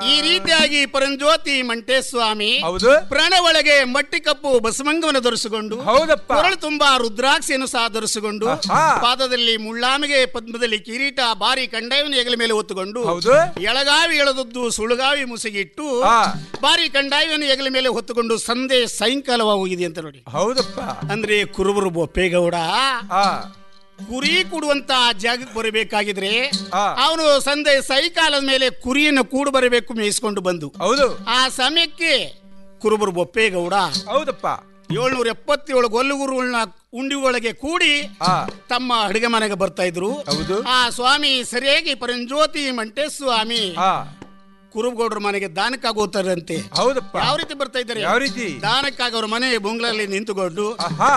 ಈ ರೀತಿಯಾಗಿ ಪರಂಜ್ಯೋತಿ ಮಂಟೇಸ್ವಾಮಿ ಹೌದು ಪ್ರಾಣ ಒಳಗೆ ಮಟ್ಟಿ ಕಪ್ಪು ಬಸಮಂಗವನ್ನು ಧರಿಸಿಕೊಂಡು ಹೌದಪ್ಪ ಕೊರಳು ತುಂಬಾ ರುದ್ರಾಕ್ಷಿಯನ್ನು ಸಹ ಧರಿಸಿಕೊಂಡು ಆಹಾ. ಪಾದದಲ್ಲಿ ಮುಳ್ಳಾಮಿಗೆ ಪದ್ಮದಲ್ಲಿ ಕಿರೀಟ ಬಾರಿ ಕಂಡಾಯವನ್ನು ಹೆಗಲ ಮೇಲೆ ಹೊತ್ತುಕೊಂಡು ಹೌದು ಎಳಗಾವಿ ಎಳೆದದ್ದು ಸುಳುಗಾವಿ ಮುಸುಗಿಟ್ಟು ಆ. ಬಾರಿ ಕಂಡಾಯವನ್ನು ಹೆಗಲ ಮೇಲೆ ಹೊತ್ತುಕೊಂಡು ಸಂದೆ ಸಾಯಂಕಾಲವ ಹೋಗಿದೆ ಅಂತ ನೋಡಿ ಹೌದಪ್ಪ ಅಂದ್ರೆ ಕುರುಬರು ಬೊಪ್ಪೇಗೌಡ ಆ ಕುರಿ ಕೊಡುವಂತ ಜಾಗಕ್ಕೆ ಬರಬೇಕಾಗಿದ್ರೆ ಆ. ಅವನು ಸಂದೆ ಸೈಕಾಲದ ಮೇಲೆ ಕುರಿಯನ್ನು ಕೂಡು ಬರಬೇಕು ಮೇಯಿಸ್ಕೊಂಡು ಬಂದು ಹೌದು ಆ ಸಮಯಕ್ಕೆ ಕುರುಬರು ಬೊಪ್ಪೇಗೌಡ ಹೌದಪ್ಪ ಏಳ್ನೂರ ಎಪ್ಪತ್ತೇಳು ಗೊಲ್ಲುಗುರುಗಳನ್ನ ಉಂಡಿ ಒಳಗೆ ಕೂಡಿ ಆ ತಮ್ಮ ಅಡುಗೆ ಮನೆಗೆ ಬರ್ತಾ ಇದ್ರು ಹೌದು ಆ ಸ್ವಾಮಿ ಸರಿಯಾಗಿ ಪರಂಜ್ಯೋತಿ ಮಂಟೆ ಸ್ವಾಮಿ ಆ ಕುರುಬಗೌಡರ ಮನೆಗೆ ದಾನಕ್ಕಾಗೋತಾರಂತೆ ಹೌದಪ್ಪ ಯಾವ ರೀತಿ ಬರ್ತಾ ಇದ್ದಾರೆ ಯಾವ ರೀತಿ ದಾನಕ್ಕಾಗಿ ಅವ್ರ ಮನೆ ಬೊಂಗ್ಲಲ್ಲಿ ನಿಂತುಕೊಂಡು ಆಹಾ